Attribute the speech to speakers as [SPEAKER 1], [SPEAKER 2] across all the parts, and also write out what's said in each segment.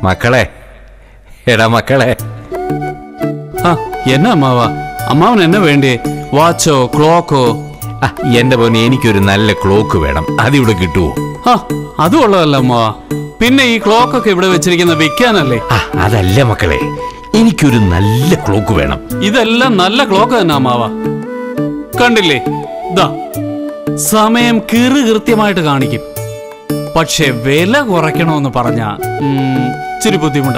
[SPEAKER 1] മക്കളെ എടാ മക്കളെ
[SPEAKER 2] ആ എന്നാ അമ്മാവ അമ്മാവൻ എന്നെ വേണ്ടേ വാച്ചോ ക്ലോക്കോ
[SPEAKER 1] ആ, എന്റെ പോനെ എനിക്കൊരു നല്ല ക്ലോക്ക് വേണം അതിവിടെ കിട്ടുമോ
[SPEAKER 2] ആ അത് ഉള്ളതല്ല അമ്മാവ പിന്നെ ഈ ക്ലോക്കൊക്കെ ഇവിടെ വെച്ചിരിക്കുന്ന വിൽക്കാനല്ലേ
[SPEAKER 1] ആ അതല്ല മക്കളെ എനിക്കൊരു നല്ല ക്ലോക്ക് വേണം
[SPEAKER 2] ഇതെല്ലാം നല്ല ക്ലോക്ക് തന്നെ അമ്മാവ കണ്ടില്ലേ ദാ സമയം കിറു കൃത്യമായിട്ട് കാണിക്കും പക്ഷെ വില കുറയ്ക്കണമെന്ന് പറഞ്ഞ ഇച്ചിരി ബുദ്ധിമുട്ടാ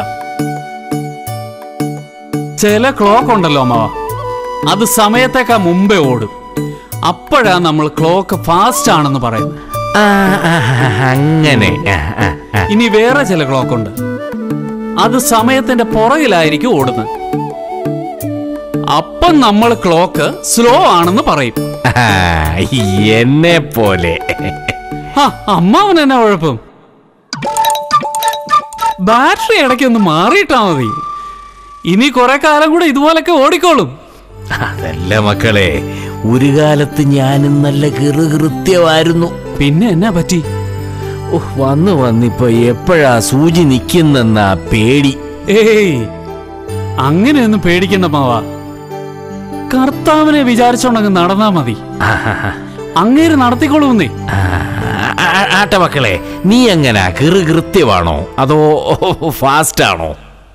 [SPEAKER 2] ചില ക്ലോക്ക് ഉണ്ടല്ലോ അമ്മാവ അത് സമയത്തേക്കാ മുമ്പേ ഓടും അപ്പോഴാ നമ്മൾ ക്ലോക്ക് ഫാസ്റ്റ് ആണെന്ന് പറയുന്നത്
[SPEAKER 1] ആ, ആ, ആ, അങ്ങനെ ആ, ആ, ആ.
[SPEAKER 2] ഇനി വേറെ ചില ക്ലോക്ക് ഉണ്ട് അത് സമയത്തിന്റെ പുറകിലായിരിക്കും ഓടുന്നത് അപ്പം നമ്മൾ ക്ലോക്ക് സ്ലോ ആണെന്ന് പറയും
[SPEAKER 1] ആ, എന്നെ പോലെ
[SPEAKER 2] ആ അമ്മാവൻ എന്നാ കുഴപ്പം ബാറ്ററി ഇടയ്ക്ക് ഒന്ന് മാറിയിട്ടാ മതി ഇനി കുറെ കാലം കൂടെ ഇതുപോലൊക്കെ ഓടിക്കോളും
[SPEAKER 1] അതല്ല മക്കളെ ഒരു കാലത്ത് ഞാനും നല്ല കൃത്യമായിരുന്നു
[SPEAKER 2] പിന്നെ എന്നാ പറ്റി
[SPEAKER 1] ഉഹ്, വന്ന് വന്നിപ്പോ എപ്പോഴാ സൂചി നിക്കുന്നെന്നാ പേടി
[SPEAKER 2] ഏയ് അങ്ങനെയൊന്നും പേടിക്കണ്ട മാവ കർത്താവിനെ വിചാരിച്ചോണ്ടങ്ങ് നടന്നാ മതി അങ്ങേര് നടത്തിക്കൊള്ളുന്നേ
[SPEAKER 1] ആ, ആ- ആട്ട മക്കളെ നീ എങ്ങനാ കൃ കൃത്യമാണോ അതോ ഫാസ്റ്റ് ആണോ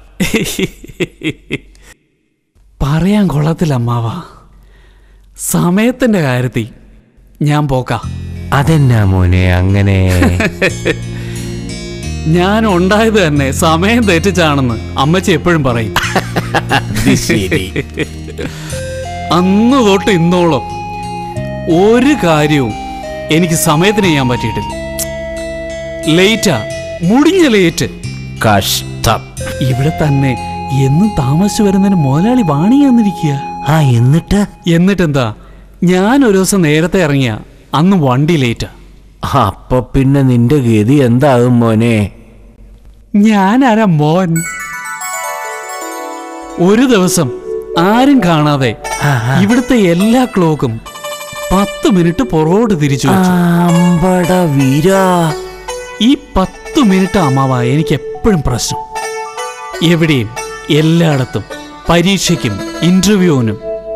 [SPEAKER 2] പറയാൻ കൊള്ളത്തില്ല അമ്മാവ സമയത്തിന്റെ കാര്യത്തിൽ ഞാൻ പോക്കാ
[SPEAKER 1] അതെന്നാ മോനെ അങ്ങനെ
[SPEAKER 2] ഞാൻ ഉണ്ടായത് തന്നെ സമയം തെറ്റിച്ചാണെന്ന് അമ്മച്ചി എപ്പോഴും പറയും
[SPEAKER 1] അത് ശരി
[SPEAKER 2] അന്ന് തൊട്ട് ഇന്നോളം ഒരു കാര്യവും എനിക്ക് സമയത്തിന് ചെയ്യാൻ പറ്റിയിട്ടില്ല ലേറ്റാ മുടിഞ്ഞ ലേറ്റ്
[SPEAKER 1] കഷ്ടം
[SPEAKER 2] ഇവിടെ തന്നെ എന്നും താമസിച്ചു വരുന്നതിന് മുതലാളി വാണി വന്നിരിക്കുക
[SPEAKER 1] ആ എന്നിട്ട്
[SPEAKER 2] എന്നിട്ടെന്താ ഞാൻ ഒരു ദിവസം നേരത്തെ ഇറങ്ങിയ അന്ന് വണ്ടി ലേറ്റാ
[SPEAKER 1] അപ്പൊ പിന്നെ നിന്റെ ഗതി എന്താകും മോനെ
[SPEAKER 2] ഞാനാരാ മോൻ ഒരു ദിവസം ആരും കാണാതെ ഇവിടുത്തെ എല്ലാ ക്ലോക്കും പത്ത് മിനിറ്റ് പുറകോട്ട് തിരിച്ചു വെച്ചു
[SPEAKER 1] ആമ്പട വീരാ
[SPEAKER 2] ഈ പത്ത് മിനിറ്റ് അമ്മാവ എനിക്ക് എപ്പോഴും പ്രശ്നം എവിടെയും എല്ലായിടത്തും പരീക്ഷയ്ക്കും ഇന്റർവ്യൂവിനും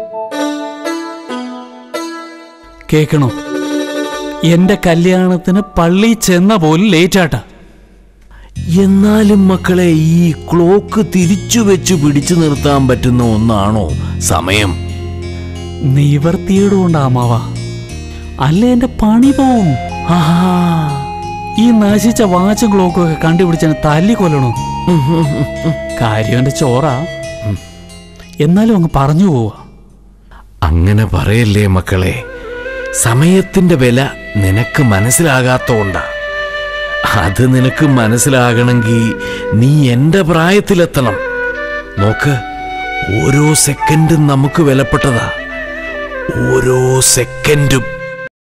[SPEAKER 2] കേൾക്കണോ എന്റെ കല്യാണത്തിന് പള്ളി ചെന്ന പോലും ലേറ്റാട്ടാ
[SPEAKER 1] എന്നാലും മക്കളെ ഈ ക്ലോക്ക് തിരിച്ചു വെച്ച് പിടിച്ചു നിർത്താൻ പറ്റുന്ന ഒന്നാണോ സമയം
[SPEAKER 2] നിവർത്തിയുടെ കൊണ്ട് അമ്മാവ അല്ല എന്റെ പണി പോവും
[SPEAKER 1] ആഹാ.
[SPEAKER 2] ഈ നശിച്ച വാച്ചും ക്ലോക്കും ഒക്കെ കണ്ടുപിടിച്ചതിന് തല്ലി കൊല്ലണോ കാര്യം എന്റെ ചോറാ എന്നാലും അങ്ങ് പറഞ്ഞു പോവാ
[SPEAKER 1] അങ്ങനെ പറയല്ലേ മക്കളെ സമയത്തിന്റെ വില നിനക്ക് മനസ്സിലാകാത്തോണ്ടാ അത് നിനക്ക് മനസ്സിലാകണമെങ്കിൽ നീ എന്റെ പ്രായത്തിലെത്തണം നോക്ക് ഓരോ സെക്കൻഡും നമുക്ക് വിലപ്പെട്ടതാ ഓരോ സെക്കൻഡും